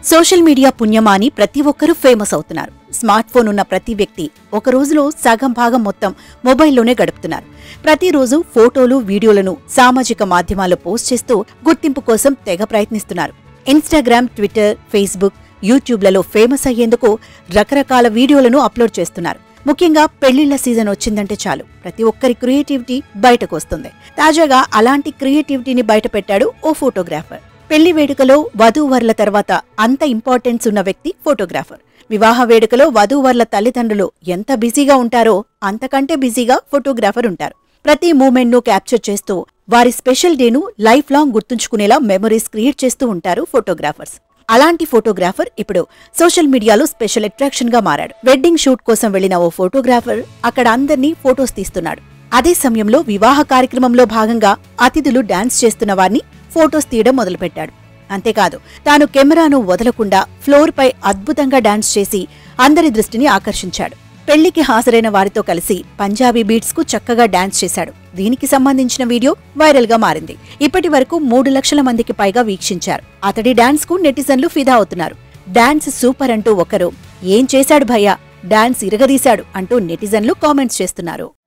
social media పుణ్యమా అని ప్రతి ఒక్కరూ ఫేమస్ అవుతున్నారు స్మార్ట్ ఫోన్ ఉన్న ప్రతి వ్యక్తి ఒక రోజులో సగం భాగం మొత్తం మొబైల్లోనే గడుపుతున్నారు ప్రతిరోజు ఫోటోలు వీడియోలను సామాజిక మాధ్యమాల్లో పోస్ట్ చేస్తూ గుర్తింపు కోసం తెగ ప్రయత్నిస్తున్నారు ఇన్స్టాగ్రామ్ ట్విట్టర్ ఫేస్బుక్ యూట్యూబ్లలో ఫేమస్ అయ్యేందుకు రకరకాల వీడియోలను అప్లోడ్ చేస్తున్నారు ముఖ్యంగా పెళ్లిళ్ల సీజన్ వచ్చిందంటే చాలు ప్రతి ఒక్కరి క్రియేటివిటీ బయటకు వస్తుంది తాజాగా అలాంటి క్రియేటివిటీని బయటపెట్టాడు ఓ ఫోటోగ్రాఫర్ పెళ్లి వేడుకలో వధూవరుల తర్వాత అంత ఇంపార్టెన్స్ ఉన్న వ్యక్తి ఫోటోగ్రాఫర్ వివాహ వేడుకలో వధూవరుల తల్లిదండ్రులు ఎంత బిజీగా ఉంటారో అంతకంటే బిజీగా ఫోటోగ్రాఫర్ ఉంటారు ప్రతి మూమెంట్ ను క్యాప్చర్ చేస్తూ వారి స్పెషల్ డేను లైఫ్ లాంగ్ గుర్తుంచుకునేలా మెమరీస్ క్రియేట్ చేస్తూ ఉంటారు ఫోటోగ్రాఫర్స్ అలాంటి ఫోటోగ్రాఫర్ ఇప్పుడు సోషల్ మీడియాలో స్పెషల్ అట్రాక్షన్ గా మారాడు వెడ్డింగ్ షూట్ కోసం వెళ్లిన ఓ ఫోటోగ్రాఫర్ అక్కడ అందర్నీ ఫోటోస్ తీస్తున్నాడు అదే సమయంలో వివాహ కార్యక్రమంలో భాగంగా అతిథులు డాన్స్ చేస్తున్న వారిని ఫోటోస్ తీయడం మొదలుపెట్టాడు అంతేకాదు తాను కెమెరాను వదలకుండా ఫ్లోర్ పై అద్భుతంగా డాన్స్ చేసి అందరి దృష్టిని ఆకర్షించాడు పెళ్లికి హాజరైన వారితో కలిసి పంజాబీ బీట్స్ కు చక్కగా డాన్స్ చేశాడు దీనికి సంబంధించిన వీడియో వైరల్ గా మారింది ఇప్పటి వరకు మూడు లక్షల మందికి పైగా వీక్షించారు అతడి డాన్స్ కు నెటిజన్లు ఫిదా అవుతున్నారు డాన్స్ సూపర్ అంటూ ఒకరు ఏం చేశాడు భయ్యా డాన్స్ ఇరగదీశాడు అంటూ నెటిజన్లు కామెంట్స్ చేస్తున్నారు